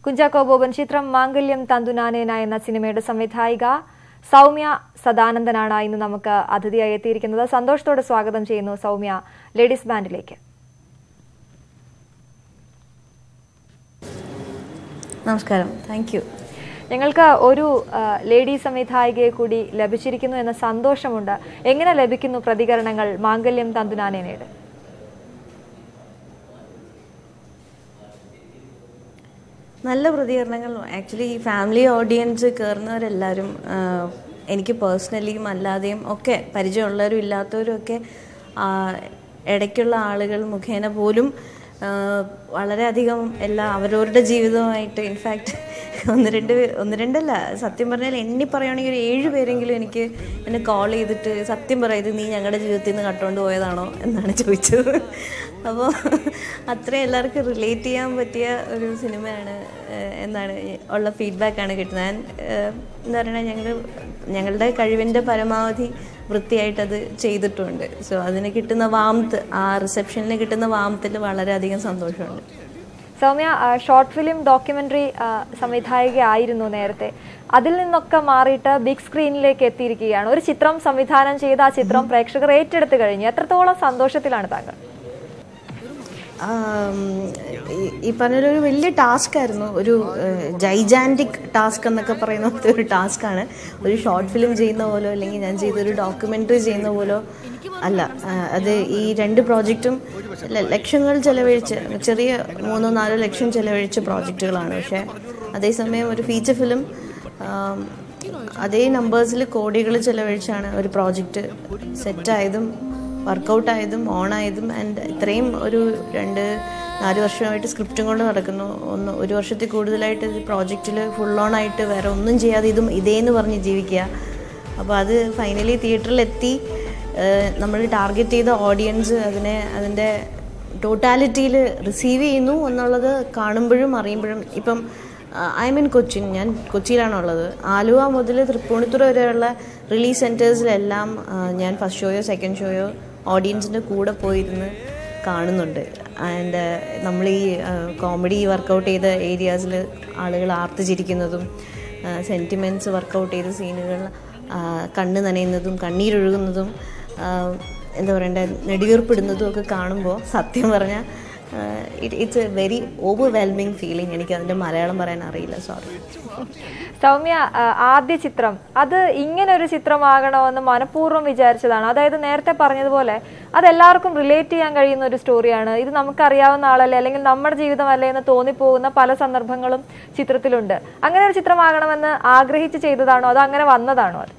കുഞ്ചാക്കോ ബോബൻ ചിത്രം മാംഗല്യം തന്തുനാനേന എന്ന സിനിമയുടെ സംവിധായിക സൗമ്യ സദാനന്ദനാണ് ഇന്ന് നമുക്ക് അതിഥിയായി എത്തിയിരിക്കുന്നത് സന്തോഷത്തോടെ സ്വാഗതം ചെയ്യുന്നു സൗമ്യ ലേഡീസ് ബാൻഡിലേക്ക് നമസ്കാരം താങ്ക് യു ഞങ്ങൾക്ക് ഒരു ആ, ലേഡി സംവിധായികയെ കൂടി ലഭിച്ചിരിക്കുന്നു എന്ന സന്തോഷമുണ്ട് എങ്ങനെ ലഭിക്കുന്നു പ്രതികരണങ്ങൾ മാംഗല്യം തന്തുനാനേനയുടെ നല്ല പ്രതികരണങ്ങൾ ആക്ച്വലി ഈ ഫാമിലി ഓഡിയൻസ് കയറുന്നവരെല്ലാവരും ആഹ്, എനിക്ക് പേഴ്സണലിയും അല്ലാതെയും ഒക്കെ പരിചയമുള്ളവരും ഇല്ലാത്തവരും ഒക്കെ ആഹ്, ഇടയ്ക്കുള്ള ആളുകൾ മുഖേന പോലും ആഹ്, വളരെയധികം എല്ലാ അവരവരുടെ ജീവിതവുമായിട്ട് ഇൻഫാക്റ്റ് ഒന്ന് രണ്ട് പേ- ഒന്ന് രണ്ടല്ല സത്യം പറഞ്ഞാൽ എണ്ണി പറയുകയാണെങ്കിൽ ഒരു ഏഴ് പേരെങ്കിലും എനിക്ക് എന്നെ കോൾ ചെയ്തിട്ട് സത്യം പറയാം ഇത് നീ ഞങ്ങളുടെ ജീവിതത്തിൽ നിന്ന് കട്ടുകൊണ്ട് പോയതാണോ എന്നാണ് ചോദിച്ചത് അപ്പോൾ അത്രയും എല്ലാവർക്കും റിലേറ്റ് ചെയ്യാൻ പറ്റിയ ഒരു സിനിമയാണ് ഏഹ്, എന്നാണ് ഉള്ള ഫീഡ്ബാക്കാണ് കിട്ടുന്നത് ഞാൻ ഏഹ്, എന്താ പറയുക ഞങ്ങൾ ഞങ്ങളുടെ കഴിവിൻ്റെ പരമാവധി വൃത്തിയായിട്ടത് ചെയ്തിട്ടുണ്ട് സോ അതിന് കിട്ടുന്ന വാംത്ത് ആ റിസപ്ഷനിൽ കിട്ടുന്ന വാംത്തിൽ വളരെയധികം സന്തോഷമുണ്ട് സൗമ്യ ആ, ഷോർട്ട് ഫിലിം ഡോക്യുമെന്ററി ആ, സംവിധായികയായിരുന്നു നേരത്തെ അതിൽ നിന്നൊക്കെ മാറിയിട്ട് ബിഗ് സ്ക്രീനിലേക്ക് എത്തിയിരിക്കുകയാണ് ഒരു ചിത്രം സംവിധാനം ചെയ്ത് ആ ചിത്രം പ്രേക്ഷകർ ഏറ്റെടുത്ത് കഴിഞ്ഞു എത്രത്തോളം സന്തോഷത്തിലാണ് താങ്കൾ ആം, ഈ- ഈ പറഞ്ഞൊരു ഒരു വലിയ ടാസ്ക് ആയിരുന്നു ഒരു ജൈജാൻറ്റിക് ടാസ്ക് എന്നൊക്കെ പറയുന്ന പോലത്തെ ഒരു ടാസ്ക്കാണ് ഒരു ഷോർട്ട് ഫിലിം ചെയ്യുന്ന പോലോ അല്ലെങ്കിൽ ഞാൻ ചെയ്തൊരു ഡോക്യുമെൻ്ററി ചെയ്യുന്ന പോലോ അല്ല ആ, അത് ഈ രണ്ട് പ്രോജക്റ്റും ല- ലക്ഷങ്ങൾ ചെലവഴിച്ച് ചെറിയ മൂന്നോ നാലോ ലക്ഷം ചെലവഴിച്ച പ്രോജക്റ്റുകളാണ് പക്ഷേ അതേസമയം ഒരു ഫീച്ചർ ഫിലിം അതേ നമ്പേഴ്സിൽ കോടികൾ ചെലവഴിച്ചാണ് ഒരു പ്രോജക്റ്റ് സെറ്റായതും വർക്കൗട്ടായതും ഓണായതും ആൻഡ് ഇത്രയും ഒരു രണ്ട് നാല് വർഷമായിട്ട് സ്ക്രിപ്റ്റും കൊണ്ട് നടക്കുന്നു ഒന്ന് ഒരു വർഷത്തിൽ കൂടുതലായിട്ട് പ്രോജക്റ്റിൽ ഫുൾ ഓൺ ആയിട്ട് വേറെ ഒന്നും ചെയ്യാതെ ഇതും ഇതേന്ന് പറഞ്ഞ് ജീവിക്കുക അപ്പോൾ അത് ഫൈനലി തിയേറ്ററിലെത്തി നമ്മൾ ടാർഗറ്റ് ചെയ്ത ഓഡിയൻസ് അതിനെ അതിൻ്റെ ടോട്ടാലിറ്റിയിൽ റിസീവ് ചെയ്യുന്നു എന്നുള്ളത് കാണുമ്പോഴും അറിയുമ്പോഴും ഇപ്പം ഐ മീൻ കൊച്ചിൻ ഞാൻ കൊച്ചിയിലാണുള്ളത് ആലുവ മുതൽ തൃപ്പൂണിത്തുറ വരെയുള്ള റിലീസ് സെൻറ്റേഴ്സിലെല്ലാം ആ, ഞാൻ ഫസ്റ്റ് ഷോയോ സെക്കൻഡ് ഷോയോ ഓഡിയൻസിൻ്റെ കൂടെ പോയിരുന്ന് കാണുന്നുണ്ട് ആൻഡ് നമ്മൾ ഈ കോമഡി വർക്കൗട്ട് ചെയ്ത ഏരിയാസിൽ ആളുകൾ ആർത്തിച്ചിരിക്കുന്നതും സെൻറ്റിമെൻറ്റ്സ് വർക്കൗട്ട് ചെയ്ത സീനുകൾ കണ്ണ് നനയുന്നതും കണ്ണീരൊഴുകുന്നതും ആ, എന്താ പറയണ്ടേ നെടിയുർപ്പിടുന്നതും ഒക്കെ കാണുമ്പോൾ സത്യം പറഞ്ഞാൽ it's a very overwhelming feeling എനിക്ക് അതിൻ്റെ മലയാളം പറയാൻ അറിയില്ല സോറി സൗമ്യ ആ, ആദ്യ ചിത്രം അത് ഇങ്ങനെ ഒരു ചിത്രമാകണമെന്ന് മനഃപൂർവ്വം വിചാരിച്ചതാണ് അതായത് നേരത്തെ പറഞ്ഞതുപോലെ അത് എല്ലാവർക്കും റിലേറ്റ് ചെയ്യാൻ കഴിയുന്ന ഒരു സ്റ്റോറിയാണ് ഇത് നമുക്കറിയാവുന്ന ആളല്ലേ അല്ലെങ്കിൽ നമ്മുടെ ജീവിതമല്ലേ എന്ന് തോന്നിപ്പോകുന്ന പല സന്ദർഭങ്ങളും ചിത്രത്തിലുണ്ട് അങ്ങനെ ഒരു ചിത്രമാകണമെന്ന് ആഗ്രഹിച്ച് ചെയ്തതാണോ അതോ അങ്ങനെ വന്നതാണോ അത്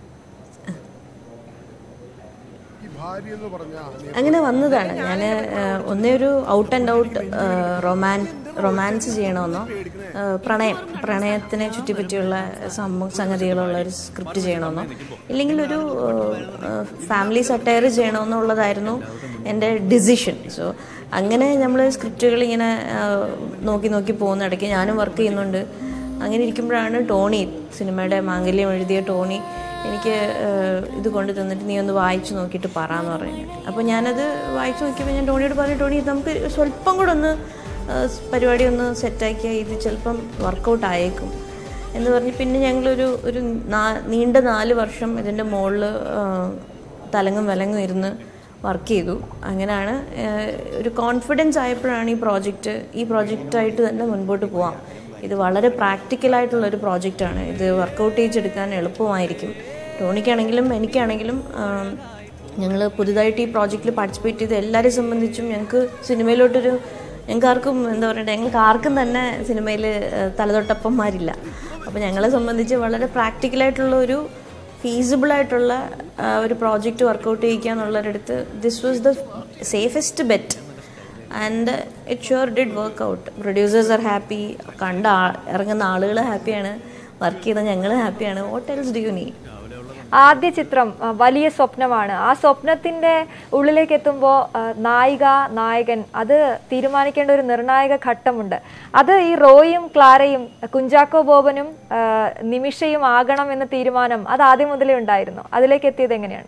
അങ്ങനെ വന്നതാണ് ഞാൻ ഒന്നേ ഒരു ഔട്ട് ആൻഡ് ഔട്ട് റൊമാൻ റൊമാൻസ് ചെയ്യണമെന്നോ ആ, പ്രണയം പ്രണയത്തിനെ ചുറ്റിപ്പറ്റിയുള്ള സംഭവ സംഗതികളുള്ള ഒരു സ്ക്രിപ്റ്റ് ചെയ്യണമെന്നോ ഇല്ലെങ്കിൽ ഒരു ഫാമിലി സട്ടയർ ചെയ്യണമെന്നുള്ളതായിരുന്നു എൻ്റെ ഡിസിഷൻ സോ അങ്ങനെ നമ്മൾ സ്ക്രിപ്റ്റുകൾ ഇങ്ങനെ ആ, നോക്കി നോക്കി പോകുന്ന ഇടയ്ക്ക് ഞാനും വർക്ക് ചെയ്യുന്നുണ്ട് അങ്ങനെ ഇരിക്കുമ്പോഴാണ് ടോണി സിനിമയുടെ മാംഗല്യം എഴുതിയ ടോണി എനിക്ക് ഏഹ്, ഇത് കൊണ്ട് തന്നിട്ട് നീ ഒന്ന് വായിച്ചു നോക്കിയിട്ട് പറയാന്ന് പറഞ്ഞു അപ്പോൾ ഞാനത് വായിച്ചു നോക്കിയപ്പോൾ ഞാൻ ടോണിയോട് പറഞ്ഞു ടോണി ഇത് നമുക്ക് സ്വല്പം കൂടെ ഒന്ന് ഏഹ്, പരിപാടി ഒന്ന് സെറ്റാക്കിയാൽ ഇത് ചിലപ്പം വർക്കൗട്ട് ആയേക്കും എന്ന് പറഞ്ഞ് പിന്നെ ഞങ്ങളൊരു ഒരു നാ- നീണ്ട നാല് വർഷം ഇതിൻ്റെ മുകളിൽ തലങ്ങും വിലങ്ങും ഇരുന്ന് വർക്ക് ചെയ്തു അങ്ങനെയാണ് ഏഹ്, ഒരു കോൺഫിഡൻസ് ആയപ്പോഴാണ് ഈ പ്രോജക്റ്റ് ഈ പ്രോജക്റ്റായിട്ട് തന്നെ മുൻപോട്ട് പോവാം ഇത് വളരെ പ്രാക്ടിക്കലായിട്ടുള്ള ഒരു പ്രോജക്റ്റാണ് ഇത് വർക്കൗട്ട് ചെയ്തെടുക്കാൻ എളുപ്പമായിരിക്കും ടോണിക്കാണെങ്കിലും എനിക്കാണെങ്കിലും ഞങ്ങൾ പുതുതായിട്ട് ഈ പ്രോജക്റ്റിൽ പാർട്ടിസിപ്പേറ്റ് ചെയ്ത് എല്ലാവരെയും സംബന്ധിച്ചും ഞങ്ങൾക്ക് സിനിമയിലോട്ടൊരു ഞങ്ങൾക്ക് ആർക്കും എന്താ പറയുക ഞങ്ങൾക്ക് ആർക്കും തന്നെ സിനിമയിൽ തലതൊട്ടപ്പന്മാരില്ല അപ്പോൾ ഞങ്ങളെ സംബന്ധിച്ച് വളരെ പ്രാക്ടിക്കലായിട്ടുള്ള ഒരു ഫീസിബിൾ ആയിട്ടുള്ള ആ, ഒരു പ്രോജക്റ്റ് വർക്കൗട്ട് ചെയ്യിക്കുക എന്നുള്ളൊരിടത്ത് this was the safest bet and it sure did work out producers are happy കണ്ട ആ- ഇറങ്ങുന്ന ആളുകൾ ഹാപ്പിയാണ് വർക്ക് ചെയ്ത ഞങ്ങൾ ഹാപ്പിയാണ് വാട്ട് എൽസ് ഡു യു നീ ആദ്യ ചിത്രം ആ, വലിയ സ്വപ്നമാണ് ആ സ്വപ്നത്തിന്റെ ഉള്ളിലേക്ക് എത്തുമ്പോൾ നായിക നായകൻ അത് തീരുമാനിക്കേണ്ട ഒരു നിർണായക ഘട്ടമുണ്ട് അത് ഈ റോയും ക്ലാരയും കുഞ്ചാക്കോ ബോബനും ആ, നിമിഷയും ആകണം എന്ന തീരുമാനം അത് ആദ്യം മുതലേ ഉണ്ടായിരുന്നു അതിലേക്ക് എത്തിയത് എങ്ങനെയാണ്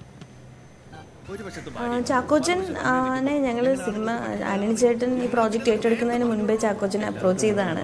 ആ, ചാക്കോച്ചൻ ആനെ ഞങ്ങൾ സിനിമ ആനണി ചേട്ടൻ ഈ പ്രോജക്റ്റ് ഏറ്റെടുക്കുന്നതിന് മുൻപേ ചാക്കോച്ചനെ അപ്രോച്ച് ചെയ്തതാണ്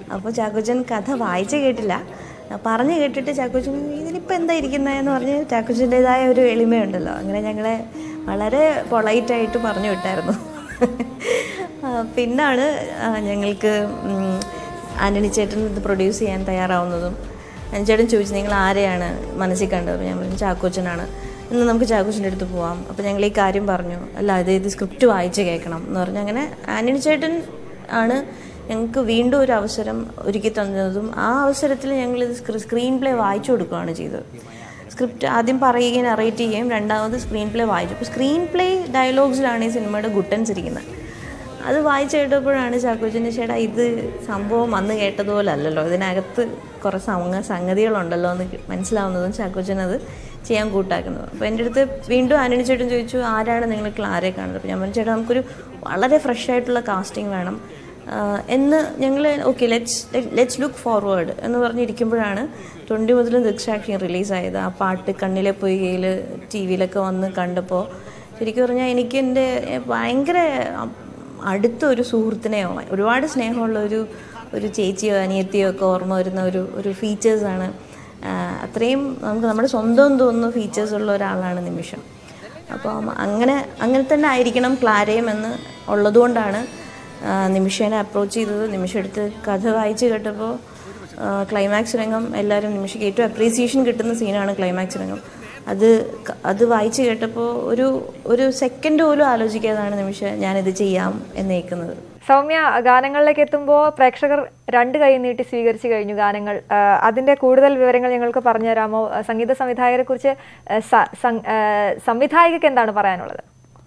അപ്പോൾ ചാക്കോച്ചൻ കഥ വായിച്ച് കേട്ടില്ല പറഞ്ഞു കേട്ടിട്ട് ചാക്കോച്ചൻ ഇതിലിപ്പോൾ എന്താ ഇരിക്കുന്നതെന്ന് പറഞ്ഞ് ചാക്കോച്ചൻ്റെതായ ഒരു എളിമയുണ്ടല്ലോ അങ്ങനെ ഞങ്ങളെ വളരെ പൊളൈറ്റായിട്ട് പറഞ്ഞു വിട്ടായിരുന്നു ആ, പിന്നാണ് ആ, ഞങ്ങൾക്ക് ഉം, ആൻ്റണി ചേട്ടൻ ഇത് പ്രൊഡ്യൂസ് ചെയ്യാൻ തയ്യാറാവുന്നതും ആൻ്റണി ചേട്ടൻ ചോദിച്ചു നിങ്ങൾ ആരെയാണ് മനസ്സിൽ കണ്ടത് അപ്പോൾ ഞാൻ പറഞ്ഞു ചാക്കോച്ചനാണ് ഇന്ന് നമുക്ക് ചാക്കോച്ചൻ്റെ അടുത്ത് പോവാം അപ്പോൾ ഞങ്ങൾ ഈ കാര്യം പറഞ്ഞു അല്ല ഇത് ഇത് സ്ക്രിപ്റ്റ് വായിച്ച് കേൾക്കണം എന്ന് പറഞ്ഞ് അങ്ങനെ ആൻ്റണി ചേട്ടൻ ആണ് ഞങ്ങൾക്ക് വീണ്ടും ഒരു അവസരം ഒരുക്കി തന്നതും ആ അവസരത്തിൽ ഞങ്ങൾ ഇത് സ്ക്രീൻ പ്ലേ വായിച്ചു കൊടുക്കുകയാണ് ചെയ്തത് സ്ക്രിപ്റ്റ് ആദ്യം പറയുകയും നറേറ്റ് ചെയ്യുകയും രണ്ടാമത് സ്ക്രീൻ പ്ലേ വായിച്ചു അപ്പോൾ സ്ക്രീൻ പ്ലേ ഡയലോഗ്സിലാണ് ഈ സിനിമയുടെ ഗുട്ടൻസ് ഇരിക്കുന്നത് അത് വായിച്ചു കേട്ടപ്പോഴാണ് ചാക്കോച്ചൻ്റെ ചേട്ടാ ഇത് സംഭവം അന്ന് കേട്ടതുപോലെ അല്ലല്ലോ ഇതിനകത്ത് കുറേ സംഗ സംഗതികളുണ്ടല്ലോ എന്ന് മനസ്സിലാവുന്നതും ചാക്കോച്ചൻ അത് ചെയ്യാൻ കൂട്ടാക്കുന്നത് അപ്പോൾ എൻ്റെ അടുത്ത് വീണ്ടും ആന്റണി ചേട്ടൻ ചോദിച്ചു ആരാണ് നിങ്ങൾ ക്ലാരെ കാണുന്നത് അപ്പോൾ ഞാൻ പറഞ്ഞു ചേട്ടാ നമുക്കൊരു വളരെ ഫ്രഷ് ആയിട്ടുള്ള കാസ്റ്റിംഗ് വേണം ആഹ് എന്ന് ഞങ്ങൾ okay let's let's look forward എന്ന് പറഞ്ഞിരിക്കുമ്പോഴാണ് തൊണ്ടി മുതലും ദൃക്സാക്ഷിയും റിലീസായത് ആ പാട്ട് കണ്ണിലെ പൊയ്കയിൽ ടി വിയിലൊക്കെ വന്ന് കണ്ടപ്പോൾ ശരിക്കും പറഞ്ഞാൽ എനിക്ക് എൻ്റെ ഭയങ്കര അടുത്ത ഒരു സുഹൃത്തിനെയോ ഒരുപാട് സ്നേഹമുള്ള ഒരു ഒരു ചേച്ചിയോ അനിയത്തിയോ ഒക്കെ ഓർമ്മ വരുന്ന ഒരു ഒരു ഫീച്ചേഴ്സാണ് അത്രയും നമുക്ക് നമ്മുടെ സ്വന്തം തോന്നുന്ന ഫീച്ചേഴ്സ് ഉള്ള ഒരാളാണ് നിമിഷം അപ്പം അങ്ങനെ അങ്ങനെ തന്നെ ആയിരിക്കണം ക്ലാരയും എന്ന് ഉള്ളതുകൊണ്ടാണ് ആ, നിമിഷേനെ അപ്രോച്ച് ചെയ്തത് നിമിഷം എടുത്ത് കഥ വായിച്ച് കേട്ടപ്പോൾ ക്ലൈമാക്സ് രംഗം എല്ലാവരും നിമിഷയ്ക്ക് ഏറ്റവും അപ്രീസിയേഷൻ കിട്ടുന്ന സീനാണ് ക്ലൈമാക്സ് രംഗം അത് ക- അത് വായിച്ച് കേട്ടപ്പോൾ ഒരു ഒരു സെക്കൻഡ് പോലും ആലോചിക്കാതാണ് നിമിഷം ഞാനിത് ചെയ്യാം എന്നേക്കുന്നത് സൗമ്യ ഗാനങ്ങളിലേക്ക് എത്തുമ്പോൾ പ്രേക്ഷകർ രണ്ട് കൈ നീട്ടി സ്വീകരിച്ചു കഴിഞ്ഞു ഗാനങ്ങൾ ആ, അതിന്റെ കൂടുതൽ വിവരങ്ങൾ ഞങ്ങൾക്ക് പറഞ്ഞു തരാമോ ആ, സംഗീത സംവിധായകരെ കുറിച്ച് സംവിധായികക്ക് എന്താണ് പറയാനുള്ളത്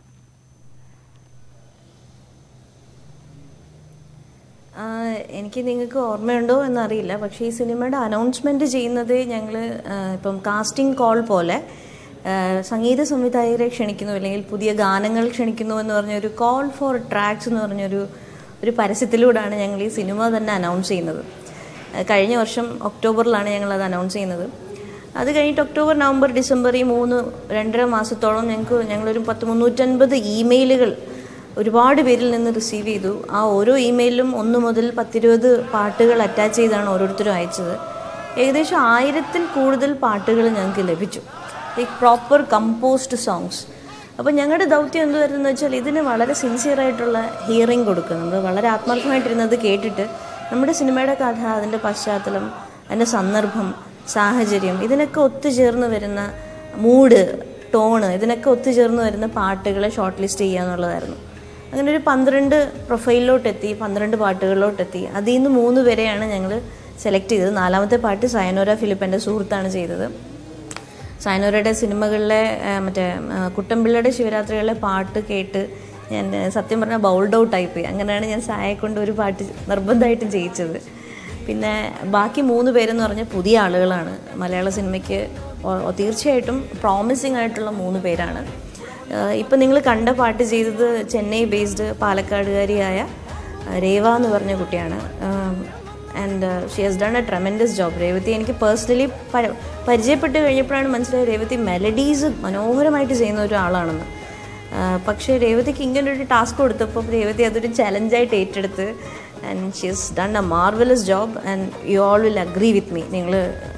ആ, എനിക്ക് നിങ്ങൾക്ക് ഓർമ്മയുണ്ടോ എന്നറിയില്ല പക്ഷേ ഈ സിനിമയുടെ അനൗൺസ്മെന്റ് ചെയ്യുന്നത് ഞങ്ങൾ ഇപ്പം കാസ്റ്റിംഗ് കോൾ പോലെ ആ, സംഗീത സംവിധായകരെ ക്ഷണിക്കുന്നു അല്ലെങ്കിൽ പുതിയ ഗാനങ്ങൾ ക്ഷണിക്കുന്നു എന്ന് പറഞ്ഞൊരു കോൾ ഫോർ ട്രാക്സ് എന്ന് പറഞ്ഞൊരു ഒരു പരസ്യത്തിലൂടെയാണ് ഞങ്ങൾ ഈ സിനിമ തന്നെ അനൗൺസ് ചെയ്യുന്നത് ആ, കഴിഞ്ഞ വർഷം ഒക്ടോബറിലാണ് ഞങ്ങൾ അത് അനൗൺസ് ചെയ്യുന്നത് അത് കഴിഞ്ഞിട്ട് ഒക്ടോബർ നവംബർ ഡിസംബർ ഈ മൂന്ന് രണ്ടര മാസത്തോളം ഞങ്ങൾക്ക് ഞങ്ങളൊരു പത്ത് മുന്നൂറ്റൻപത് ഇമെയിലുകൾ ഒരുപാട് പേരിൽ നിന്ന് റിസീവ് ചെയ്തു ആ ഓരോ ഇമെയിലും ഒന്ന് മുതൽ പത്തിരുപത് പാട്ടുകൾ അറ്റാച്ച് ചെയ്താണ് ഓരോരുത്തരും അയച്ചത് ഏകദേശം ആയിരത്തിൽ കൂടുതൽ പാട്ടുകൾ ഞങ്ങൾക്ക് ലഭിച്ചു ലൈക്ക് പ്രോപ്പർ കമ്പോസ്ഡ് സോങ്സ് അപ്പോൾ ഞങ്ങളുടെ ദൗത്യം എന്ത് വരുന്നത് വെച്ചാൽ ഇതിന് വളരെ സിൻസിയറായിട്ടുള്ള ഹിയറിംഗ് കൊടുക്കുക നമ്മൾ വളരെ ആത്മാർത്ഥമായിട്ടിരുന്നത് കേട്ടിട്ട് നമ്മുടെ സിനിമയുടെ കഥ അതിൻ്റെ പശ്ചാത്തലം അതിൻ്റെ സന്ദർഭം സാഹചര്യം ഇതിനൊക്കെ ഒത്തുചേർന്ന് വരുന്ന മൂഡ് ടോണ് ഇതിനൊക്കെ ഒത്തുചേർന്ന് വരുന്ന പാട്ടുകളെ ഷോർട്ട് ലിസ്റ്റ് ചെയ്യുക എന്നുള്ളതായിരുന്നു അങ്ങനെ ഒരു പന്ത്രണ്ട് പ്രൊഫൈലിലോട്ടെത്തി പന്ത്രണ്ട് പാട്ടുകളിലോട്ടെത്തി അതിൽ നിന്ന് മൂന്ന് പേരെയാണ് ഞങ്ങൾ സെലക്ട് ചെയ്തത് നാലാമത്തെ പാട്ട് സയനോര ഫിലിപ്പ് എൻ്റെ സുഹൃത്താണ് ചെയ്തത് സയനോരയുടെ സിനിമകളിലെ ആ, മറ്റേ ആ, കുട്ടമ്പിള്ളയുടെ ശിവരാത്രികളിലെ പാട്ട് കേട്ട് ഞാൻ ആ, സത്യം പറഞ്ഞാൽ ബൗൾഡ് ഔട്ട് ആയിപ്പോയി അങ്ങനെയാണ് ഞാൻ സായെ കൊണ്ട് ഒരു പാട്ട് നിർബന്ധമായിട്ടും ചെയ്യിച്ചത് പിന്നെ ബാക്കി മൂന്ന് പേരെന്ന് പറഞ്ഞാൽ പുതിയ ആളുകളാണ് മലയാള സിനിമയ്ക്ക് ഒ- ഒ- തീർച്ചയായിട്ടും പ്രോമിസിങ് ആയിട്ടുള്ള മൂന്ന് പേരാണ് ആഹ് ഇപ്പം നിങ്ങൾ കണ്ട പാട്ട് ചെയ്തത് ചെന്നൈ ബേസ്ഡ് പാലക്കാടുകാരിയായ ആഹ് രേവ എന്ന് പറഞ്ഞ കുട്ടിയാണ് and she has done a tremendous job Revathi എനിക്ക് പേഴ്സണലി പരിചയപ്പെട്ട് കഴിഞ്ഞപ്പോഴാണ് മനസ്സിലായത് രേവതി മെലഡീസ് മനോഹരമായിട്ട് ചെയ്യുന്ന ഒരാളാണെന്ന് ആഹ് പക്ഷേ രേവതിക്ക് ഇങ്ങനെ ഒരു ടാസ്ക് കൊടുത്തപ്പോൾ രേവതി അതൊരു ചലഞ്ചായിട്ട് ഏറ്റെടുത്ത് and she has done a marvellous job and you all will agree with me നിങ്ങൾ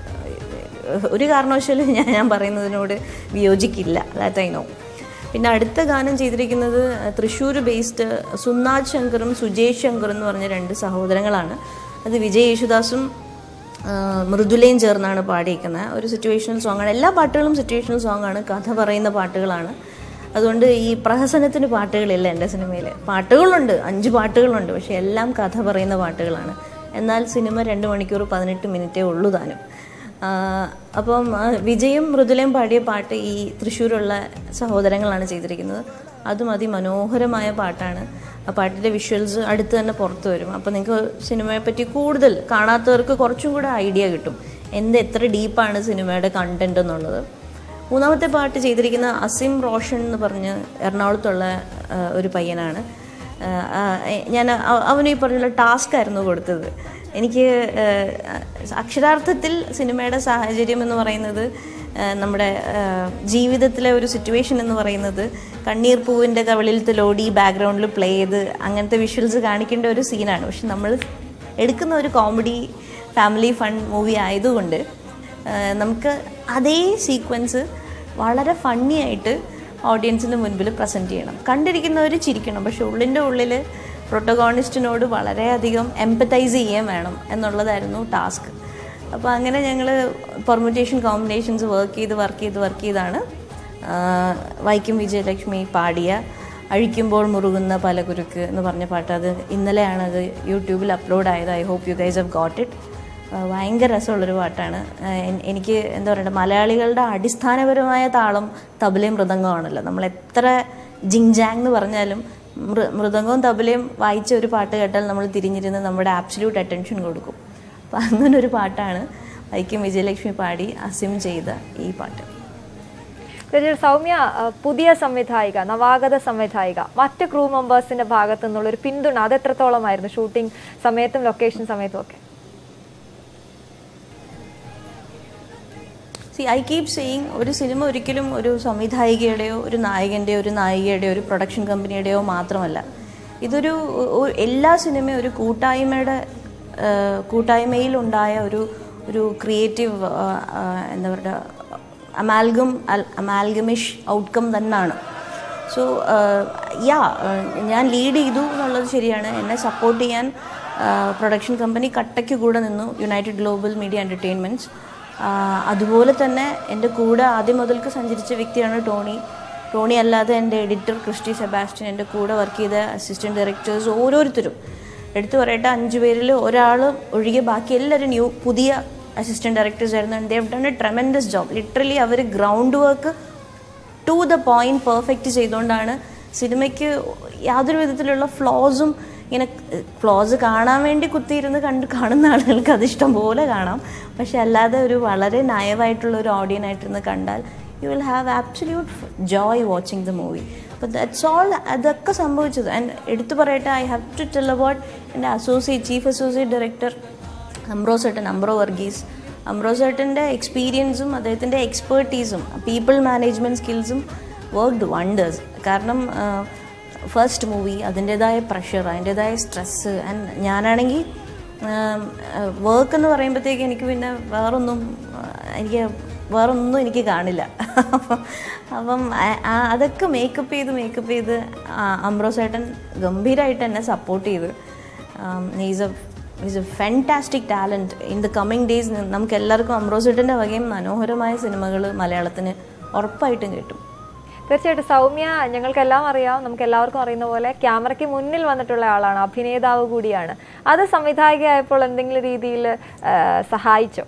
ഒരു കാരണവശാലും ഞാൻ ഞാൻ പറയുന്നതിനോട് വിയോജിക്കില്ല ദാറ്റ് ഐ നോ പിന്നെ അടുത്ത ഗാനം ചെയ്തിരിക്കുന്നത് തൃശ്ശൂർ ബേസ്ഡ് സുന്നാജ് ശങ്കറും സുജേഷ് ശങ്കറും എന്ന് പറഞ്ഞ രണ്ട് സഹോദരങ്ങളാണ് അത് വിജയ് യേശുദാസും ആ, മൃദുലയും ചേർന്നാണ് പാടിയിരിക്കുന്നത് ഒരു സിറ്റുവേഷണൽ സോങ് ആണ് എല്ലാ പാട്ടുകളും സിറ്റുവേഷണൽ സോങ് ആണ് കഥ പറയുന്ന പാട്ടുകളാണ് അതുകൊണ്ട് ഈ പ്രഹസനത്തിന് പാട്ടുകളില്ല എൻ്റെ സിനിമയിൽ പാട്ടുകളുണ്ട് അഞ്ച് പാട്ടുകളുണ്ട് പക്ഷേ എല്ലാം കഥ പറയുന്ന പാട്ടുകളാണ് എന്നാൽ സിനിമ രണ്ട് മണിക്കൂർ പതിനെട്ട് മിനിറ്റേ ഉള്ളൂ താനും ആ, അപ്പം ആ, വിജയും മൃദുലയും പാടിയ പാട്ട് ഈ തൃശ്ശൂരുള്ള സഹോദരങ്ങളാണ് ചെയ്തിരിക്കുന്നത് അതും അതിമനോഹരമായ പാട്ടാണ് ആ പാട്ടിൻ്റെ വിഷ്വൽസ് അടുത്ത് തന്നെ പുറത്തു വരും അപ്പോൾ നിങ്ങൾക്ക് സിനിമയെ പറ്റി കൂടുതൽ കാണാത്തവർക്ക് കുറച്ചും കൂടെ ഐഡിയ കിട്ടും എന്ത് എത്ര ഡീപ്പാണ് സിനിമയുടെ കണ്ടന്റ് എന്നുള്ളത് മൂന്നാമത്തെ പാട്ട് ചെയ്തിരിക്കുന്ന അസിം റോഷൻ എന്ന് പറഞ്ഞ് എറണാകുളത്തുള്ള ആ, ഒരു പയ്യനാണ് ആ, ആ, ഞാൻ അവ- അവന് ഈ പറഞ്ഞുള്ള ടാസ്ക് ആയിരുന്നു കൊടുത്തത് എനിക്ക് ആ, അക്ഷരാർത്ഥത്തിൽ സിനിമയുടെ സാഹചര്യം എന്ന് പറയുന്നത് ആ, നമ്മുടെ ആ, ജീവിതത്തിലെ ഒരു സിറ്റുവേഷൻ എന്ന് പറയുന്നത് കണ്ണീർ പൂവിൻ്റെ കവിളിൽ ലോഡി ബാക്ക്ഗ്രൗണ്ടിൽ പ്ലേ ചെയ്ത് അങ്ങനത്തെ വിഷ്വൽസ് കാണിക്കേണ്ട ഒരു സീനാണ് പക്ഷെ നമ്മൾ എടുക്കുന്ന ഒരു കോമഡി ഫാമിലി ഫൺ മൂവി ആയതുകൊണ്ട് ആ, നമുക്ക് അതേ സീക്വൻസ് വളരെ ഫണ്ണി ആയിട്ട് ഓഡിയൻസിന് മുൻപിൽ പ്രസൻറ്റ് ചെയ്യണം കണ്ടിരിക്കുന്നവർ ചിരിക്കണം പക്ഷെ ഉള്ളിൻ്റെ ഉള്ളിൽ പ്രൊട്ടഗോണിസ്റ്റിനോട് വളരെയധികം എംപത്തൈസ് ചെയ്യാൻ വേണം എന്നുള്ളതായിരുന്നു ടാസ്ക് അപ്പോൾ അങ്ങനെ ഞങ്ങൾ പെർമുറ്റേഷൻ കോമ്പിനേഷൻസ് വർക്ക് ചെയ്ത് വർക്ക് ചെയ്ത് വർക്ക് ചെയ്താണ് ആ, വൈക്കം വിജയലക്ഷ്മി പാടിയ അഴിക്കുമ്പോൾ മുറുകുന്ന പലകുരുക്ക് എന്ന് പറഞ്ഞ പാട്ട് അത് ഇന്നലെയാണ് അത് യൂട്യൂബിൽ അപ്ലോഡ് ആയത് I hope you guys have got it ഭയങ്കര രസമുള്ളൊരു പാട്ടാണ് ആ, എൻ- എനിക്ക് എന്താ പറയുക മലയാളികളുടെ അടിസ്ഥാനപരമായ താളം തബലയും മൃദംഗമാണല്ലോ നമ്മൾ എത്ര ജിങ്ജാങ് എന്ന് പറഞ്ഞാലും മൃ മൃദംഗവും തബലയും വായിച്ച ഒരു പാട്ട് കേട്ടാൽ നമ്മൾ തിരിഞ്ഞിരുന്ന് നമ്മുടെ ആബ്സല്യൂട്ട് അറ്റൻഷൻ കൊടുക്കും അപ്പം അങ്ങനെ ഒരു പാട്ടാണ് വൈക്കം വിജയലക്ഷ്മി പാടി അസിം ചെയ്ത ഈ പാട്ട് തീർച്ചയായും സൗമ്യ ആ, പുതിയ സംവിധായിക നവാഗത സംവിധായിക മറ്റ് ക്രൂ മെമ്പേഴ്സിന്റെ ഭാഗത്തു നിന്നുള്ള ഒരു പിന്തുണ അത് എത്രത്തോളമായിരുന്നു ഷൂട്ടിംഗ് സമയത്തും ലൊക്കേഷൻ സമയത്തും ഒക്കെ സി ഐ കീപ് സെയിങ് ഒരു സിനിമ ഒരിക്കലും ഒരു സംവിധായികയുടെയോ ഒരു നായകൻ്റെയോ ഒരു നായികയുടെയോ ഒരു പ്രൊഡക്ഷൻ കമ്പനിയുടെയോ മാത്രമല്ല ഇതൊരു ഒ- എല്ലാ സിനിമയും ഒരു കൂട്ടായ്മയുടെ ആ, കൂട്ടായ്മയിലുണ്ടായ ഒരു ഒരു ക്രിയേറ്റീവ് എന്താ പറയുക അമാൽഗം അമാൽഗമിഷ് ഔട്ട്കം തന്നെയാണ് സോ യാ ഞാൻ ലീഡ് ചെയ്തു എന്നുള്ളത് ശരിയാണ് എന്നെ സപ്പോർട്ട് ചെയ്യാൻ പ്രൊഡക്ഷൻ കമ്പനി കട്ടയ്ക്ക് കൂടെ നിന്നു യുണൈറ്റഡ് ഗ്ലോബൽ മീഡിയ എൻ്റർടൈൻമെൻറ്റ്സ് അതുപോലെ തന്നെ എൻ്റെ കൂടെ ആദ്യം മുതൽക്ക് സഞ്ചരിച്ച വ്യക്തിയാണ് ടോണി ടോണി അല്ലാതെ എൻ്റെ എഡിറ്റർ ക്രിസ്റ്റി സെബാസ്റ്റ്യൻ എൻ്റെ കൂടെ വർക്ക് ചെയ്ത അസിസ്റ്റൻറ്റ് ഡയറക്ടേഴ്സ് ഓരോരുത്തരും എടുത്തു പറയട്ടെ അഞ്ച് പേരിൽ ഒരാൾ ഒഴികെ ബാക്കി എല്ലാവരും ന്യൂ പുതിയ അസിസ്റ്റൻറ്റ് ഡയറക്ടേഴ്സ് ആയിരുന്നു and they've done a tremendous job literally അവർ ground work to the point perfect ചെയ്തുകൊണ്ടാണ് സിനിമയ്ക്ക് യാതൊരു വിധത്തിലുള്ള ഫ്ലോസും ഇങ്ങനെ ഫ്ലോസ് കാണാൻ വേണ്ടി കുത്തിയിരുന്ന് കണ്ട് കാണുന്ന ആളുകൾക്ക് അത് ഇഷ്ടം പോലെ കാണാം പക്ഷെ അല്ലാതെ ഒരു വളരെ നയവായിട്ടുള്ള ഒരു ഓഡിയൻ ആയിട്ടിരുന്ന് കണ്ടാൽ you will have absolute joy watching the movie അപ്പോൾ ദറ്റ്സ് ഓൾ അതൊക്കെ സംഭവിച്ചത് ആൻഡ് എടുത്തു പറയട്ടെ I have to tell about എൻ്റെ അസോസിയേറ്റ് ചീഫ് അസോസിയേറ്റ് ഡയറക്ടർ അംബ്രോസേട്ടൻ അംബ്രോ വർഗീസ് അംബ്രോസേട്ടൻ്റെ എക്സ്പീരിയൻസും അദ്ദേഹത്തിൻ്റെ എക്സ്പേർട്ടീസും പീപ്പിൾ മാനേജ്മെൻറ്റ് സ്കിൽസും വർക്ക്ഡ് വണ്ടേഴ്സ് കാരണം ഫസ്റ്റ് മൂവി അതിൻ്റെതായ പ്രഷർ അതിൻ്റെതായ സ്ട്രെസ്സ് ആൻഡ് ഞാനാണെങ്കിൽ വർക്ക് എന്ന് പറയുമ്പോഴത്തേക്ക് എനിക്ക് പിന്നെ വേറൊന്നും ആ, എനിക്ക് വേറൊന്നും എനിക്ക് കാണില്ല അപ്പം അപ്പം ആ- ആ- അതൊക്കെ മേക്കപ്പ് ചെയ്ത് മേക്കപ്പ് ചെയ്ത് അംബ്രോസേട്ടൻ ഗംഭീരമായിട്ട് എന്നെ സപ്പോർട്ട് ചെയ്ത് is a is a fantastic talent in the coming days നമുക്ക് എല്ലാവർക്കും അംബ്രോസേട്ടൻ്റെ വകയും മനോഹരമായ സിനിമകൾ മലയാളത്തിന് ഉറപ്പായിട്ടും കിട്ടും തീർച്ചയായിട്ടും സൗമ്യ ഞങ്ങൾക്കെല്ലാം അറിയാം നമുക്ക് എല്ലാവർക്കും അറിയുന്ന പോലെ ക്യാമറയ്ക്ക് മുന്നിൽ വന്നിട്ടുള്ള ആളാണ് അഭിനേതാവ് കൂടിയാണ് അത് സംവിധായികയായപ്പോൾ എന്തെങ്കിലും രീതിയിൽ സഹായിച്ചോ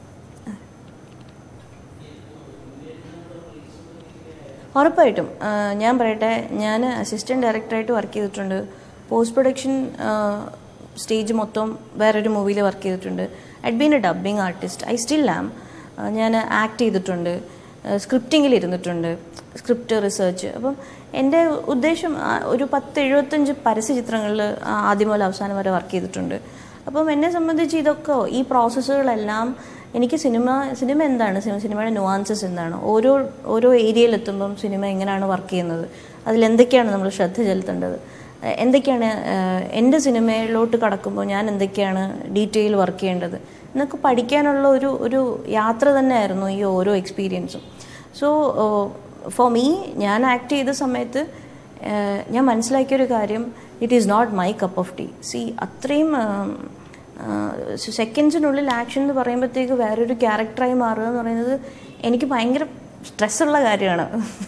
ഉറപ്പായിട്ടും ആ, ഞാൻ പറയട്ടെ ഞാൻ അസിസ്റ്റൻറ്റ് ഡയറക്ടറായിട്ട് വർക്ക് ചെയ്തിട്ടുണ്ട് പോസ്റ്റ് പ്രൊഡക്ഷൻ സ്റ്റേജ് മൊത്തം വേറൊരു മൂവിയിൽ വർക്ക് ചെയ്തിട്ടുണ്ട് had been a dubbing artist I still am ഞാൻ ആക്ട് ചെയ്തിട്ടുണ്ട് സ്ക്രിപ്റ്റിങ്ങിൽ ഇരുന്നിട്ടുണ്ട് സ്ക്രിപ്റ്റ് റിസർച്ച് അപ്പം എൻ്റെ ഉദ്ദേശം ആ, ഒരു പത്ത് എഴുപത്തഞ്ച് പരസ്യ ചിത്രങ്ങളിൽ ആദ്യം മുതൽ അവസാനം വരെ വർക്ക് ചെയ്തിട്ടുണ്ട് അപ്പം എന്നെ സംബന്ധിച്ച് ഇതൊക്കെ ഈ പ്രോസസ്സുകളെല്ലാം എനിക്ക് സിനിമ സിനിമ എന്താണ് സിനിമ സിനിമയുടെ നുവാൻസസ് എന്താണ് ഓരോ ഓരോ ഏരിയയിലെത്തുമ്പം സിനിമ എങ്ങനെയാണ് വർക്ക് ചെയ്യുന്നത് അതിലെന്തൊക്കെയാണ് നമ്മൾ ശ്രദ്ധ ചെലുത്തേണ്ടത് എ- എന്തൊക്കെയാണ് ഏഹ്, എൻ്റെ സിനിമയിലോട്ട് കടക്കുമ്പോൾ ഞാൻ എന്തൊക്കെയാണ് ഡീറ്റെയിൽ വർക്ക് ചെയ്യേണ്ടത് എന്നൊക്കെ പഠിക്കാനുള്ള ഒരു ഒരു യാത്ര തന്നെയായിരുന്നു ഈ ഓരോ എക്സ്പീരിയൻസും സോ ഫോർ മീ ഞാൻ ആക്ട് ചെയ്ത സമയത്ത് ഏഹ്, ഞാൻ മനസ്സിലാക്കിയൊരു കാര്യം it is not my cup of tea സി അത്രയും സെക്കൻഡ്സിനുള്ളിൽ ആക്ഷൻ എന്ന് പറയുമ്പോഴത്തേക്ക് വേറൊരു ക്യാരക്ടറായി മാറുക എന്ന് പറയുന്നത് എനിക്ക് ഭയങ്കര സ്ട്രെസ്സുള്ള കാര്യമാണ്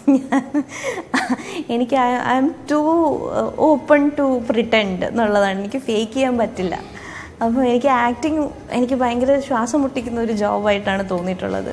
എനിക്ക് I'm too open to pretend എന്നുള്ളതാണ് എനിക്ക് ഫേക്ക് ചെയ്യാൻ പറ്റില്ല അപ്പോൾ എനിക്ക് ആക്ടിങ് എനിക്ക് ഭയങ്കര ശ്വാസം മുട്ടിക്കുന്ന ഒരു ജോബായിട്ടാണ് തോന്നിയിട്ടുള്ളത്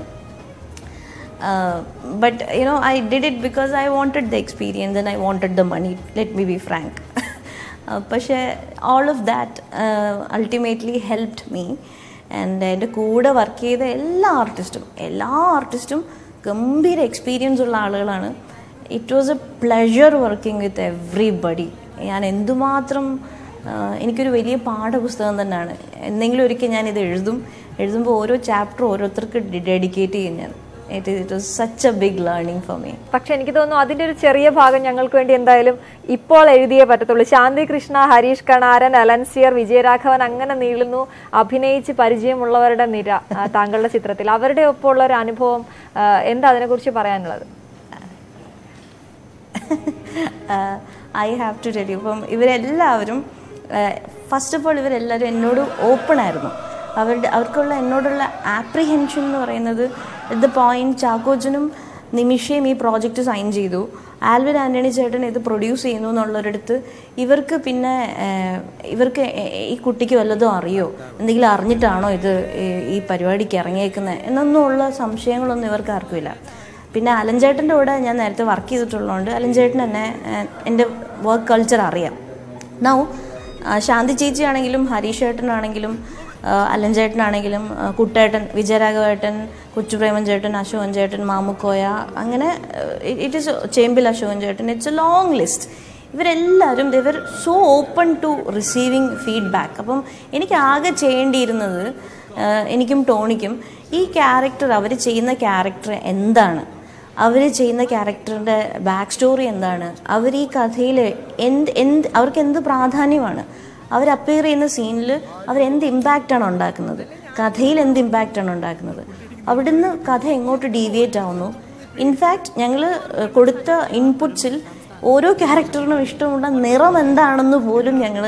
but you know I did it because I wanted the experience and I wanted the money let me be frank പക്ഷേ all of that ultimately helped me and എൻ്റെ കൂടെ വർക്ക് ചെയ്ത എല്ലാ ആർട്ടിസ്റ്റും എല്ലാ ആർട്ടിസ്റ്റും ഗംഭീര എക്സ്പീരിയൻസ് ഉള്ള ആളുകളാണ് it was a pleasure working with everybody ഞാൻ എന്തുമാത്രം ആഹ് എനിക്കൊരു വലിയ പാഠപുസ്തകം തന്നെയാണ് എന്തെങ്കിലും ഒരിക്കൽ ഞാൻ ഇത് എഴുതും എഴുതുമ്പോൾ ഓരോ ചാപ്റ്റർ ഓരോരുത്തർക്ക് ഡെഡിക്കേറ്റ് ചെയ്യും ഞാൻ it it was such a big learning for me പക്ഷെ എനിക്ക് തോന്നുന്നു അതിന്റെ ഒരു ചെറിയ ഭാഗം ഞങ്ങൾക്ക് വേണ്ടി എന്തായാലും ഇപ്പോൾ എഴുതിയേ പറ്റത്തുള്ളൂ ശാന്തി കൃഷ്ണ ഹരീഷ് കണാരൻ അലൻസിയർ വിജയരാഘവൻ അങ്ങനെ നീളുന്നു അഭിനയിച്ച് പരിചയമുള്ളവരുടെ നിര ആ, താങ്കളുടെ ചിത്രത്തിൽ അവരുടെ ഒപ്പമുള്ള ഒരു അനുഭവം ആ, എന്താ അതിനെക്കുറിച്ച് പറയാനുള്ളത് I have to tell you ഇപ്പം ഇവരെല്ലാവരും ഫസ്റ്റ് ഓഫ് ഓൾ ഇവരെല്ലാവരും എന്നോട് ഓപ്പൺ ആയിരുന്നു അവരുടെ അവർക്കുള്ള എന്നോടുള്ള ആപ്രിഹെൻഷൻ എന്ന് പറയുന്നത് അറ്റ് ദ പോയിന്റ് ചാക്കോച്ചനും നിമിഷയും ഈ പ്രോജക്റ്റ് സൈൻ ചെയ്തു ആൽവിൻ ആൻ്റണി ചേട്ടൻ ഇത് പ്രൊഡ്യൂസ് ചെയ്യുന്നു എന്നുള്ളൊരിടത്ത് ഇവർക്ക് പിന്നെ ഏഹ്, ഇവർക്ക് എ- എ- ഈ കുട്ടിക്ക് വല്ലതും അറിയോ എന്തെങ്കിലും അറിഞ്ഞിട്ടാണോ ഇത് ഈ- ഈ പരിപാടിക്ക് ഇറങ്ങിയേക്കുന്നത് എന്നൊന്നുമുള്ള സംശയങ്ങളൊന്നും ഇവർക്ക് ആർക്കുമില്ല പിന്നെ അലഞ്ചേട്ടൻ്റെ കൂടെ ഞാൻ നേരത്തെ വർക്ക് ചെയ്തിട്ടുള്ളതുകൊണ്ട് അലഞ്ചേട്ടൻ എന്നെ ഏഹ്, എൻ്റെ വർക്ക് കൾച്ചർ അറിയാം നൗ ശാന്തി ചേച്ചിയാണെങ്കിലും ഹരീഷ് ഏട്ടനാണെങ്കിലും ആഹ്, അലഞ്ചേട്ടനാണെങ്കിലും ആഹ്, കുട്ടേട്ടൻ വിജയരാഘവേട്ടൻ കൊച്ചുപ്രേമൻ ചേട്ടൻ അശോകൻ ചേട്ടൻ മാമുക്കോയ അങ്ങനെ ഇറ്റ് ഈസ് ചേമ്പിൽ അശോകൻ ചേട്ടൻ ഇറ്റ്സ് എ ലോങ് ലിസ്റ്റ് ഇവരെല്ലാവരും ഇവർ so open to receiving feedback അപ്പം എനിക്ക് ആകെ ചെയ്യേണ്ടിയിരുന്നത് ആഹ്, എനിക്കും ടോണിക്കും ഈ ക്യാരക്ടർ അവർ ചെയ്യുന്ന ക്യാരക്ടർ എന്താണ് അവർ ചെയ്യുന്ന ക്യാരക്ടറിൻ്റെ ബാക്ക് സ്റ്റോറി എന്താണ് അവർ ഈ കഥയിൽ എന്ത് എന്ത് അവർക്ക് എന്ത് പ്രാധാന്യമാണ് അവർ അപ്പിയർ ചെയ്യുന്ന സീനിൽ അവർ എന്ത് ഇമ്പാക്റ്റാണ് ഉണ്ടാക്കുന്നത് കഥയിൽ എന്ത് ഇമ്പാക്റ്റാണ് ഉണ്ടാക്കുന്നത് അവിടുന്ന് കഥ എങ്ങോട്ട് ഡീവിയേറ്റ് ആവുന്നു ഇൻഫാക്റ്റ് ഞങ്ങൾ കൊടുത്ത ഇൻപുട്സിൽ ഓരോ ക്യാരക്ടറിനും ഇഷ്ടമുള്ള നിറം എന്താണെന്ന് പോലും ഞങ്ങൾ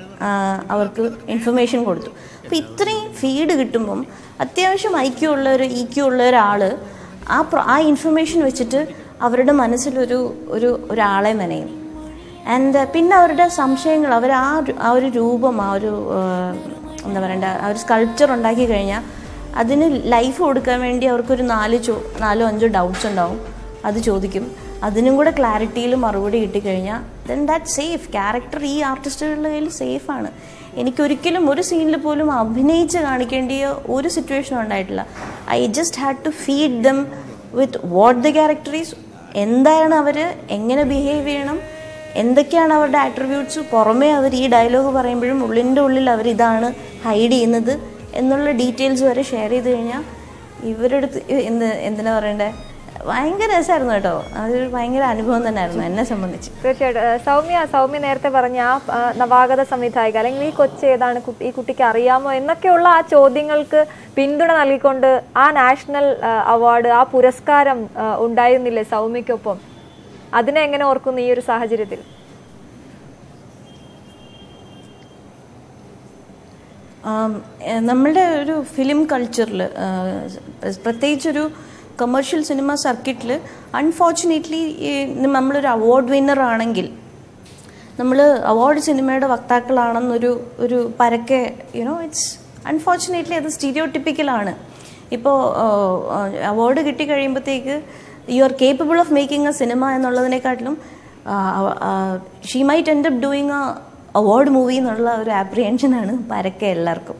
അവർക്ക് ഇൻഫർമേഷൻ കൊടുത്തു അപ്പോൾ ഇത്രയും ഫീഡ് കിട്ടുമ്പം അത്യാവശ്യം ഐക്യമുള്ള ഒരു ഈക്യു ഉള്ള ഒരാൾ ആ പ്ര- ആ ഇൻഫർമേഷൻ വെച്ചിട്ട് അവരുടെ മനസ്സിലൊരു ഒരു ഒരാളെ മെനയും ആൻഡ് പിന്നെ അവരുടെ സംശയങ്ങൾ അവർ ആ ഒരു- ആ ഒരു രൂപം ആ ഒരു ആ, എന്താ പറയണ്ട ആ ഒരു സ്കൾപ്ചർ ഉണ്ടാക്കി കഴിഞ്ഞാൽ അതിന് ലൈഫ് കൊടുക്കാൻ വേണ്ടി അവർക്കൊരു നാല് ചോ നാലോ അഞ്ചോ ഡൗട്ട്സ് ഉണ്ടാവും അത് ചോദിക്കും അതിനും കൂടെ ക്ലാരിറ്റിയിൽ മറുപടി കിട്ടിക്കഴിഞ്ഞാൽ ദെൻ ദാറ്റ് സേഫ് ക്യാരക്ടർ ഈ ആർട്ടിസ്റ്റുകളുടെ കയ്യിൽ സേഫാണ് എനിക്കൊരിക്കലും ഒരു സീനിൽ പോലും അഭിനയിച്ച് കാണിക്കേണ്ടിയ ഒരു സിറ്റുവേഷൻ ഉണ്ടായിട്ടില്ല I just had to feed them with what the character is എന്താണ് അവർ എങ്ങനെ ബിഹേവ് ചെയ്യണം എന്തൊക്കെയാണ് അവരുടെ ആട്രിബ്യൂട്ട്സ് പുറമേ അവർ ഈ ഡയലോഗ് പറയുമ്പോഴും ഉള്ളിൻ്റെ ഉള്ളിൽ അവർ ഇതാണ് ഹൈഡ് ചെയ്യുന്നത് എന്നുള്ള ഡീറ്റെയിൽസ് വരെ ഷെയർ ചെയ്ത് കഴിഞ്ഞാൽ ഇവരുടെ അടുത്ത് എന്ത് എന്തിനാ പറയണ്ടേ ഭയങ്കര രസമായിരുന്നു കേട്ടോ അതൊരു ഭയങ്കര അനുഭവം തന്നെയായിരുന്നു എന്നെ സംബന്ധിച്ച് തീർച്ചയായിട്ടും ഏഹ് സൗമ്യ സൗമ്യ നേരത്തെ പറഞ്ഞ ആ ആ, നവാഗത സംവിധായിക അല്ലെങ്കിൽ ഈ കൊച്ച് ഏതാണ് കുട്ടി ഈ കുട്ടിക്ക് അറിയാമോ എന്നൊക്കെയുള്ള ആ ചോദ്യങ്ങൾക്ക് പിന്തുണ നൽകിക്കൊണ്ട് ആ നാഷണൽ അവാർഡ് ആ പുരസ്കാരം ആ, ഉണ്ടായിരുന്നില്ലേ സൗമ്യക്കൊപ്പം അതിനെ എങ്ങനെ ഓർക്കുന്നു ഈ ഒരു സാഹചര്യത്തിൽ ആം, ഏഹ് നമ്മളുടെ ഒരു ഫിലിം കൾച്ചറിൽ പ്രത്യേകിച്ചൊരു കമേഴ്ഷ്യൽ സിനിമ സർക്കിറ്റിൽ അൺഫോർച്ചുനേറ്റ്ലി നമ്മളൊരു അവാർഡ് വിന്നർ ആണെങ്കിൽ നമ്മൾ അവാർഡ് സിനിമയുടെ വക്താക്കളാണെന്നൊരു ഒരു പരക്കെ യുനോ ഇറ്റ്സ് അൺഫോർച്ചുനേറ്റ്ലി അത് സ്റ്റീരിയോ ടിപ്പിക്കലാണ് ഇപ്പോൾ അവാർഡ് കിട്ടിക്കഴിയുമ്പോഴത്തേക്ക് you are capable of making a cinema എന്നുള്ളതിനെക്കാട്ടിലും she might end up doing a award movie എന്നുള്ള ഒരു ആപ്രിഹെൻഷനാണ് പരക്കെ എല്ലാവർക്കും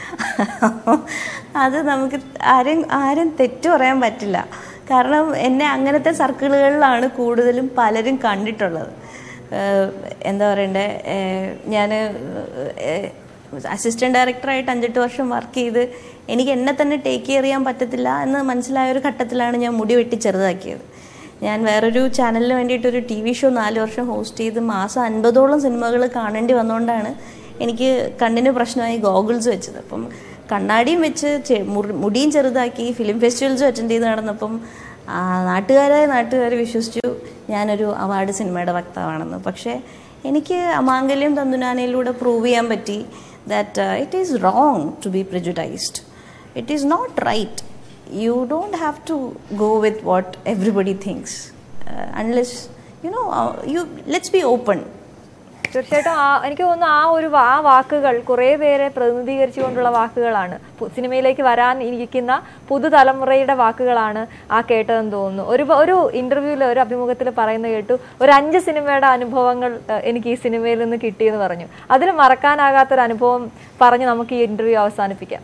അത് നമുക്ക് ആരും ആരും തെറ്റു പറയാൻ പറ്റില്ല കാരണം എന്നെ അങ്ങനത്തെ സർക്കിളുകളിലാണ് കൂടുതലും പലരും കണ്ടിട്ടുള്ളത് ഏഹ് എന്താ പറയണ്ടേ ഞാൻ അസിസ്റ്റന്റ് ഡയറക്ടറായിട്ട് അഞ്ചെട്ട് വർഷം വർക്ക് ചെയ്ത് എനിക്ക് എന്നെ തന്നെ ടേക്ക് കെയർ ചെയ്യാൻ പറ്റത്തില്ല എന്ന് മനസ്സിലായ ഒരു ഘട്ടത്തിലാണ് ഞാൻ മുടി വെട്ടി ചെറുതാക്കിയത് ഞാൻ വേറൊരു ചാനലിന് വേണ്ടിയിട്ട് ഒരു ടി വി ഷോ നാല് വർഷം ഹോസ്റ്റ് ചെയ്ത് മാസം അൻപതോളം സിനിമകൾ കാണേണ്ടി വന്നുകൊണ്ടാണ് എനിക്ക് കണ്ണിന് പ്രശ്നമായി ഗോഗിൾസ് വെച്ചത് അപ്പം കണ്ണാടിയും വെച്ച് ചെ- മുറി- മുടിയും ചെറുതാക്കി ഫിലിം ഫെസ്റ്റിവൽസും അറ്റൻഡ് ചെയ്ത് നടന്നപ്പം ആ, നാട്ടുകാരായ നാട്ടുകാർ വിശ്വസിച്ചു ഞാനൊരു അവാർഡ് സിനിമയുടെ വക്താവാണെന്ന് പക്ഷേ എനിക്ക് അമാംഗല്യം തന്തുനാനയിലൂടെ പ്രൂവ് ചെയ്യാൻ പറ്റി that it is wrong to be prejudiced it is not right you don't have to go with what everybody thinks uh, unless you know uh, you let's be open തീർച്ചയായിട്ടും ആ എനിക്ക് തോന്നുന്നു ആ ഒരു വാ- ആ വാക്കുകൾ കുറേ പേരെ പ്രതിനിധീകരിച്ചുകൊണ്ടുള്ള വാക്കുകളാണ് പു- സിനിമയിലേക്ക് വരാൻ ഇരിക്കുന്ന പുതുതലമുറയുടെ വാക്കുകളാണ് ആ കേട്ടതെന്ന് തോന്നുന്നു ഒരു പ- ഒരു ഇന്റർവ്യൂവിൽ ഒരു അഭിമുഖത്തിൽ പറയുന്നത് കേട്ടു ഒരു അഞ്ച് സിനിമയുടെ അനുഭവങ്ങൾ ഏഹ്, എനിക്ക് ഈ സിനിമയിൽ നിന്ന് കിട്ടിയെന്ന് പറഞ്ഞു അതിൽ മറക്കാനാകാത്തൊരു അനുഭവം പറഞ്ഞ് നമുക്ക് ഈ ഇന്റർവ്യൂ അവസാനിപ്പിക്കാം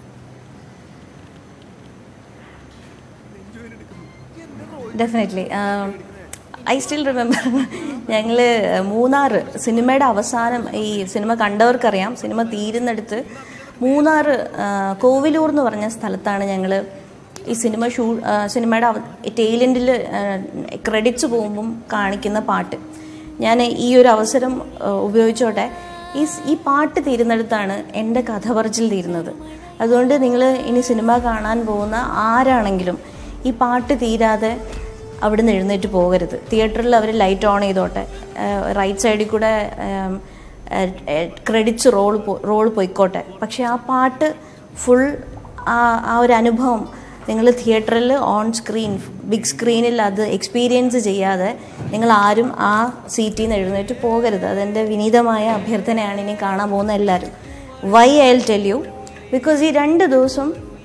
ഡെഫിനറ്റ്ലി ഐ സ്റ്റിൽ റിമെമ്പർ ഞങ്ങൾ മൂന്നാർ സിനിമയുടെ അവസാനം ഈ സിനിമ കണ്ടവർക്കറിയാം സിനിമ തീരുന്നിടത്ത് മൂന്നാർ കോവിലൂർ എന്ന് പറഞ്ഞ സ്ഥലത്താണ് ഞങ്ങൾ ഈ സിനിമ ഷൂ ആ, സിനിമയുടെ ടെയിലെൻഡിൽ ക്രെഡിറ്റ്സ് പോകുമ്പം കാണിക്കുന്ന പാട്ട് ഞാൻ ഈ ഒരു അവസരം ആ, ഉപയോഗിച്ചോട്ടെ ഈ സ്- ഈ പാട്ട് തീരുന്നിടത്താണ് എൻ്റെ കഥ പറച്ചിൽ തീരുന്നത് അതുകൊണ്ട് നിങ്ങൾ ഇനി സിനിമ കാണാൻ പോകുന്ന ആരാണെങ്കിലും ഈ പാട്ട് തീരാതെ അവിടുന്ന് എഴുന്നേറ്റ് പോകരുത് തിയേറ്ററിൽ അവർ ലൈറ്റ് ഓൺ ചെയ്തോട്ടെ റൈറ്റ് സൈഡിൽ കൂടെ ക്രെഡിറ്റ്സ് റോൾ റോൾ പോയിക്കോട്ടെ പക്ഷേ ആ പാട്ട് ഫുൾ ആ ആ ഒരു അനുഭവം നിങ്ങൾ തിയേറ്ററിൽ ഓൺ സ്ക്രീൻ ബിഗ് സ്ക്രീനിൽ അത് എക്സ്പീരിയൻസ് ചെയ്യാതെ നിങ്ങൾ ആരും ആ സീറ്റിൽ നിന്ന് എഴുന്നേറ്റ് പോകരുത് അതെൻ്റെ വിനീതമായ അഭ്യർത്ഥനയാണ് ഇനി കാണാൻ പോകുന്ന എല്ലാവരും why I'll tell you because ഈ രണ്ട് ദിവസം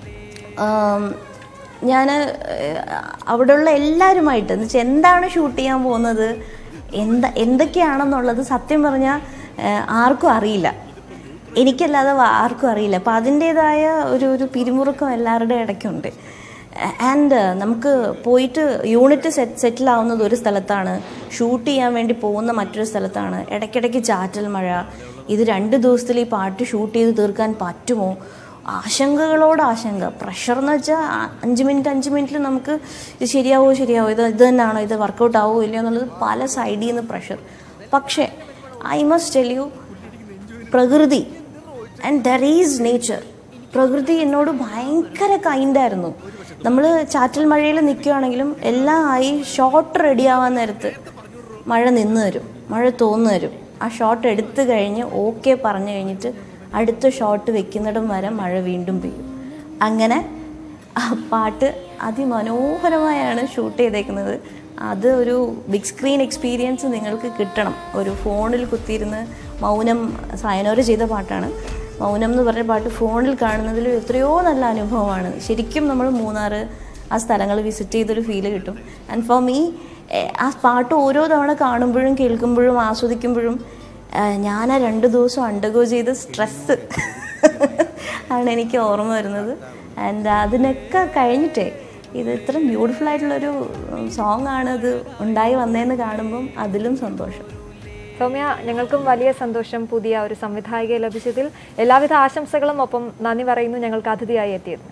ഞാൻ അവിടെയുള്ള എല്ലാവരുമായിട്ട് എന്ന് വെച്ചാൽ എന്താണ് ഷൂട്ട് ചെയ്യാൻ പോകുന്നത് എന്താ എന്തൊക്കെയാണെന്നുള്ളത് സത്യം പറഞ്ഞാൽ ആർക്കും അറിയില്ല എനിക്കല്ലാതെ വ- ആർക്കും അറിയില്ല അപ്പം അതിൻ്റേതായ ഒരു ഒരു പിരിമുറുക്കം എല്ലാവരുടെ ഇടയ്ക്കുണ്ട് ആൻഡ് നമുക്ക് പോയിട്ട് യൂണിറ്റ് സെറ്റ് സെറ്റിൽ ആവുന്നത് ഒരു സ്ഥലത്താണ് ഷൂട്ട് ചെയ്യാൻ വേണ്ടി പോകുന്ന മറ്റൊരു സ്ഥലത്താണ് ഇടയ്ക്കിടയ്ക്ക് ചാറ്റൽ മഴ ഇത് രണ്ട് ദിവസത്തിൽ ഈ പാട്ട് ഷൂട്ട് ചെയ്ത് തീർക്കാൻ പറ്റുമോ ആശങ്കകളോട് ആശങ്ക പ്രഷർ എന്ന് വെച്ചാൽ അഞ്ച് മിനിറ്റ് അഞ്ച് മിനിറ്റിൽ നമുക്ക് ഇത് ശരിയാവോ ശരിയാവോ ഇത് ഇത് തന്നെയാണോ ഇത് വർക്കൗട്ട് ആവോ ഇല്ലയോ എന്നുള്ളത് പല സൈഡിൽ നിന്ന് പ്രഷർ പക്ഷേ ഐ മസ്റ്റ് ടെൽ യു പ്രകൃതി ആൻഡ് ദർ ഈസ് നേച്ചർ പ്രകൃതി എന്നോട് ഭയങ്കര കൈൻഡായിരുന്നു നമ്മൾ ചാറ്റൽ മഴയിൽ നിൽക്കുകയാണെങ്കിലും എല്ലാം ആയി ഷോട്ട് റെഡിയാവാൻ നേരത്ത് മഴ നിന്ന് തരും മഴ തോന്നു തരും ആ ഷോട്ട് എടുത്തു കഴിഞ്ഞ് ഓക്കെ പറഞ്ഞു കഴിഞ്ഞിട്ട് അടുത്ത ഷോട്ട് വെക്കുന്നിടം വരെ മഴ വീണ്ടും പെയ്യും അങ്ങനെ ആ പാട്ട് അതിമനോഹരമായാണ് ഷൂട്ട് ചെയ്തേക്കുന്നത് അത് ഒരു ബിഗ് സ്ക്രീൻ എക്സ്പീരിയൻസ് നിങ്ങൾക്ക് കിട്ടണം ഒരു ഫോണിൽ കുത്തിയിരുന്ന് മൗനം സയനോര ചെയ്ത പാട്ടാണ് മൗനം എന്ന് പറഞ്ഞ പാട്ട് ഫോണിൽ കാണുന്നതിൽ എത്രയോ നല്ല അനുഭവമാണ് ശരിക്കും നമ്മൾ മൂന്നാർ ആ സ്ഥലങ്ങൾ വിസിറ്റ് ചെയ്തൊരു ഫീല് കിട്ടും ആൻഡ് ഫോർ മീ ആ പാട്ട് ഓരോ തവണ കാണുമ്പോഴും കേൾക്കുമ്പോഴും ആസ്വദിക്കുമ്പോഴും ഏഹ്, ഞാൻ ആ രണ്ട് ദിവസം അണ്ടർഗോ ചെയ്ത സ്ട്രെസ്സ് ആണ് എനിക്ക് ഓർമ്മ വരുന്നത് ആൻഡ് അതിനൊക്കെ കഴിഞ്ഞിട്ടേ ഇത് ഇത്ര ബ്യൂട്ടിഫുൾ ആയിട്ടുള്ളൊരു സോങ് ആണ് ഇത് ഉണ്ടായി വന്നതെന്ന് കാണുമ്പം അതിലും സന്തോഷം സൗമ്യ ഞങ്ങൾക്കും വലിയ സന്തോഷം പുതിയ ഒരു സംവിധായികയെ ലഭിച്ചതിൽ എല്ലാവിധ ആശംസകളും ഒപ്പം നന്ദി പറയുന്നു ഞങ്ങൾക്ക് അതിഥിയായി എത്തിയത്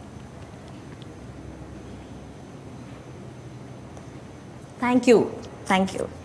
താങ്ക് യു താങ്ക് യു